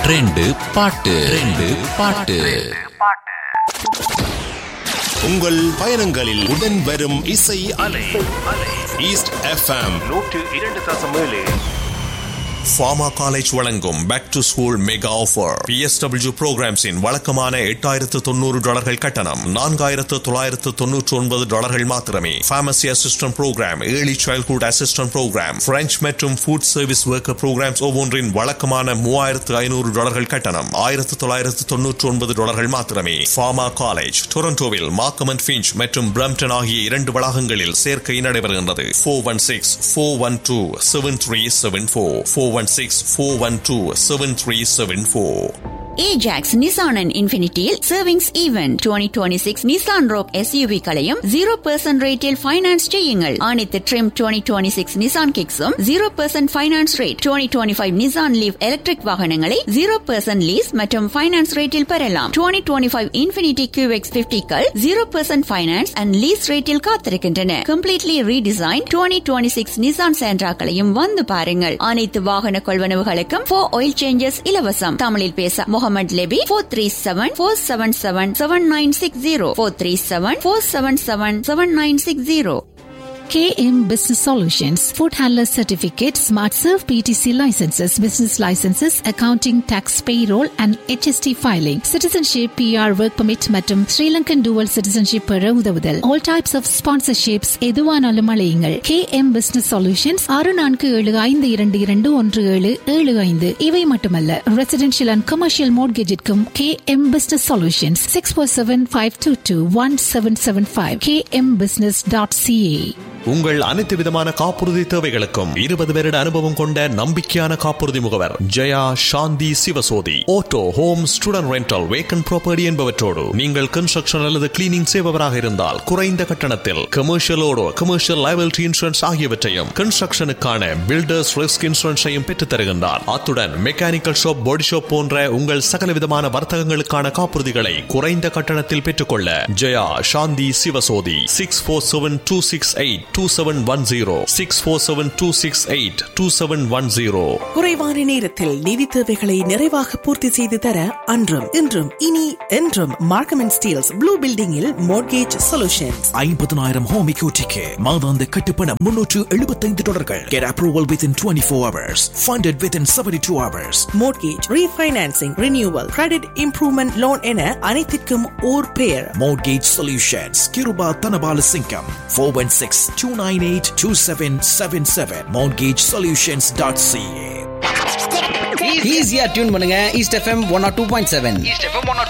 ரெண்டு பாட்டு ரெண்டு பாட்டு உங்கள் பயணங்களில் உடன் வரும் இசை அலை ஈஸ்ட் எஃப்எம் நூற்று இரண்டு தசம் ஏழு ஃபார்மா காலேஜ் வழங்கும் back to school mega offer PSW ப்ரோக்ராம்ஸின் வழக்கமான எட்டாயிரத்து தொண்ணூறு டாலர்கள் கட்டணம் நான்காயிரத்து தொள்ளாயிரத்து தொன்னூற்று ஒன்பது டாலர்கள் மாத்திரமே pharmacy assistant program early childhood assistant program French மற்றும் ஃபுட் சர்வீஸ் ஒர்க்கர் ப்ரோக்ராம்ஸ் ஒவ்வொன்றின் வழக்கமான மூவாயிரத்து ஐநூறு டாலர்கள் கட்டணம் ஆயிரத்து தொள்ளாயிரத்து தொன்னூற்று ஒன்பது டாலர்கள் மாத்திரமே ஃபார்மா காலேஜ் டொரண்டோவில் மார்க்கம் அண்ட் ஃபிஞ்ச் மற்றும் பிரம்டன் ஆகிய இரண்டு வளாகங்களில் சேர்க்கை நடைபெறுகின்றது four one six four one two seven three seven four four one six four one two seven three seven four Ajax Nissan and இன்ஃபினிட்டியில் savings event twenty twenty six Nissan Rogue SUV களையும் zero percent ரேட்டில் finance செய்யுங்கள் அனைத்து trim twenty twenty six Nissan கிக்ஸும் zero percent finance rate twenty twenty five Nissan Leaf electric வாகனங்களை zero percent lease மற்றும் finance ரேட்டில் பெறலாம் twenty twenty five infinity Q X பிப்டிக்கள் zero percent finance and lease ரேட்டில் காத்திருக்கின்றன completely redesign twenty twenty six Nissan சேண்ட்ராக்களையும் வந்து பாருங்கள் அனைத்து வாகன கொள்வனவுகளுக்கும் ஃபோர் ஆயில் சேஞ்சஸ் இலவசம் தமிழில் பேச முகமது லெபி four three seven four seven seven seven nine six zero four three seven four seven seven seven nine six zero KM Business Solutions, Food Handler Certificate, Smart Serve PTC licenses, business licenses, accounting, tax payroll and HST filing, citizenship, PR work permit மற்றும் Sri Lankan dual citizenship பெற உதவுதல் all types of sponsorships எதுவானாலும் அழையுங்கள் KM Business Solutions ஆறு நான்கு ஏழு ஐந்து இரண்டு இரண்டு ஒன்று ஏழு ஏழு ஐந்து இவை மட்டுமல்ல ரெசிடென்ஷியல் அண்ட் கமர்ஷியல் மோட்கேஜிற்கும் KM Business Solutions six four seven five two two one seven seven five KM business dot CA உங்கள் அனைத்து விதமான காப்புறுதி தேவைகளுக்கும் இருபது வருட அனுபவம் கொண்ட நம்பிக்கையான காப்புறுதி முகவர் Jaya Shanthi Sivasothi auto home student rental vacant property என்பவற்றோடு நீங்கள் கன்ஸ்ட்ரக்ஷன் அல்லது கிளீனிங் செய்பவராக இருந்தால் குறைந்த கட்டணத்தில் கமர்ஷியலோடு கமர்ஷியல் லைபிலிட்டி இன்சூரன்ஸ் ஆகியவற்றையும் கன்ஸ்ட்ரக்ஷனுக்கான பில்டர்ஸ் ரிஸ்க் இன்சூரன்ஸையும் பெற்றுத் தருகின்றார் அத்துடன் மெக்கானிக்கல் ஷாப் பாடி ஷாப் போன்ற உங்கள் சகல விதமான வர்த்தகங்களுக்கான காப்புறுதிகளை குறைந்த கட்டணத்தில் பெற்றுக்கொள்ள Jaya Shanthi Sivasothi six four seven two six eight two seven one zero six four seven two six eight two seven one zero குறைவான நேரத்தில் நிதி தேவைகளை நிறைவாக பூர்த்தி செய்து தர அன்றும் இன்றும் இனி என்றும் மார்க்கம் அண்ட் ஸ்டீல்ஸ் ப்ளூ பில்டிங்கில் மோர்கேஜ் சொல்யூஷன்ஸ் ஐம்பதனாயிரம் ஹோம் இக்யூட்டிக்கு மாதாந்த கட்டுப்பணம் முன்னூற்று எழுபத்தைந்து டாலர்கள் get approval within twenty four hours funded within seventy two hours mortgage refinancing renewal credit improvement loan என அனைத்திற்கும் ஓர் பெயர் Mortgage Solutions, Kiruba Tanabala Singham, 416 298 2777, mortgagesolutions.ca. ஈஸியா டியூன் பண்ணுங்க East FM one or two point seven